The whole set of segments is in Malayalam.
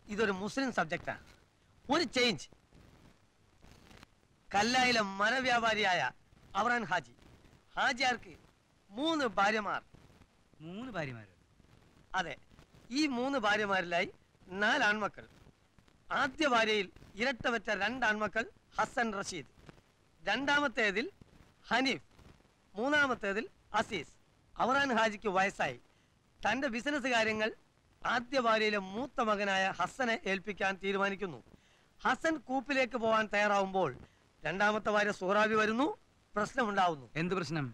ഇതൊരു മുസ്ലിം സബ്ജക്റ്റാണ് ഒരു ചേഞ്ച് കല്ലായിലെ മരവ്യാപാരിയായ അവറാൻ ഹാജി ഹാജിയാർക്ക് മൂന്ന് ഭാര്യമാർ മൂന്ന് ഭാര്യമാര് അതെ ഈ മൂന്ന് ഭാര്യമാരിലായി നാല് ആൺമക്കൾ ആദ്യ ഭാര്യയിൽ ഇരട്ടവറ്റ രണ്ട് ആൺമക്കൾ ഹസൻ റഷീദ് രണ്ടാമത്തേതിൽ ഹനീഫ് മൂന്നാമത്തേതിൽ അസീസ് അവറാൻ ഹാജിക്ക് വയസ്സായി തന്റെ ബിസിനസ് കാര്യങ്ങൾ ആദ്യ ഭാര്യയിലെ മൂത്ത മകനായ ഹസനെ ഏൽപ്പിക്കാൻ തീരുമാനിക്കുന്നു ഹസൻ കൂപ്പിലേക്ക് പോകാൻ തയ്യാറാവുമ്പോൾ രണ്ടാമത്തെ ഭാര്യ സൂറാബി വരുന്നു പ്രശ്നമുണ്ടാവുന്നു എന്ത് പ്രശ്നം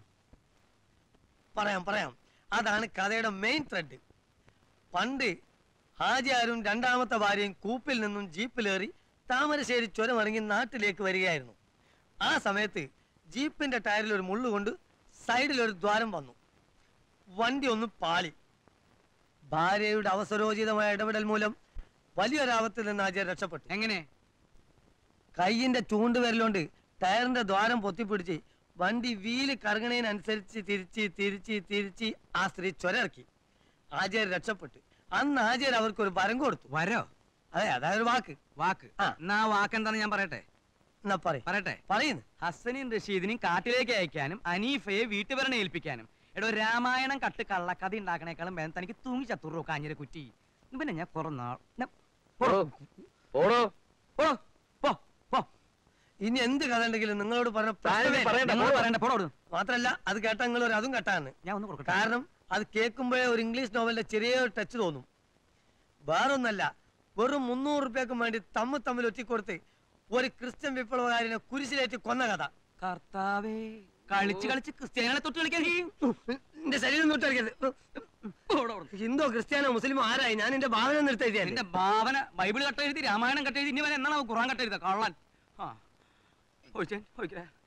പറയാം പറയാം അതാണ് കഥയുടെ മെയിൻ ത്രെഡ് പണ്ട് ഹാജിയാരും രണ്ടാമത്തെ ഭാര്യയും കൂപ്പിൽ നിന്നും ജീപ്പിലേറി താമരശ്ശേരി ചുരമിറങ്ങി നാട്ടിലേക്ക് വരികയായിരുന്നു ആ സമയത്ത് ജീപ്പിന്റെ ടയറിൽ ഒരു മുള്ളുകൊണ്ട് സൈഡിൽ ഒരു ദ്വാരം വന്നു വണ്ടി ഒന്ന് പാളി ഭാര്യയുടെ അവസരോചിതമായ ഇടപെടൽ മൂലം വലിയൊരാപത്തിൽ നിന്ന് ഹാജിയാർ രക്ഷപ്പെട്ടു എങ്ങനെ കയ്യിന്റെ ചൂണ്ടുവിരലുകൊണ്ട് ടയറിന്റെ ദ്വാരം പൊത്തിപ്പിടിച്ച് വണ്ടി വീല് കറങ്ങണതിനനുസരിച്ച് തിരിച്ച് തിരിച്ച് തിരിച്ച് ആ സ്ത്രീ ചൊരയിറക്കി ആചാര്യ രക്ഷപ്പെട്ടു അന്ന് ആചാര്യ അവർക്ക് ഒരു വരം കൊടുത്തു വരോ അതെ അതായത് വാക്ക് വാക്ക് ആ. എന്നാ ആ വാക്ക് എന്താന്ന് ഞാൻ പറയട്ടെ എന്നാ പറയും പറയട്ടെ പറയുന്നു ഹസനെയും റഷീദിനെയും കാട്ടിലേക്ക് അയക്കാനും അനീഫയെ വീട്ടുപരണ ഏൽപ്പിക്കാനും എടോ രാമായണം കട്ട് കള്ളക്കഥ ഉണ്ടാക്കണേക്കാളും വേദം തനിക്ക് തൂങ്ങി ചത്തുറോ കാഞ്ഞിര കുറ്റി പിന്നെ ഞാൻ കുറെ നാൾ ഞാൻ- ഓടോ ഓടോ പോ, പോ, പോ. ഇനി എന്ത് കഥ ഉണ്ടെങ്കിലും നിങ്ങളോട് പറഞ്ഞ താനിത് പ്രശ്നമേ പറയണ്ട. നിങ്ങൾ പറയണ്ട പോടോ അവിടുന്ന്. മാത്രല്ല അത് കേട്ട നിങ്ങൾ ഒരു അതും കേട്ടാന്ന് ഞാൻ ഒന്ന് കൊടുക്കട്ടെ കാരണം അത് കേൾക്കുമ്പോഴേ ഒരു ഇംഗ്ലീഷ് നോവലിന്റെ ചെറിയൊരു ടച്ച് തോന്നും വേറൊന്നല്ല വെറും മുന്നൂറ് റുപ്യക്കും വേണ്ടി തമ്മിൽ തമ്മിൽ ഒറ്റിക്കൊടുത്ത് ഒരു ക്രിസ്ത്യൻ വിപ്ലവകാരനെ കുരിശിലേറ്റ് കൊന്ന കഥ കർത്താവേ കളിച്ച് കളിച്ച് ക്രിസ്ത്യാനികളെ തൊട്ട് കളിക്കാൻ എന്റെ ശരീരം തൊട്ടറിയരുത് ഹിന്ദു ക്രിസ്ത്യാനോ മുസ്ലിമോ ആരായി ഞാൻ എന്റെ ഭാവന നിർത്തി നിന്റെ ഭാവന ബൈബിൾ കട്ടെഴുതി രാമായണം കട്ടെഴുതി ഇനി വരെ എന്നാണ് ഖുറാൻ കട്ടെഴുത കള്ളൻ ആ ഒഴിച്ചേ ഒഴിക്കേ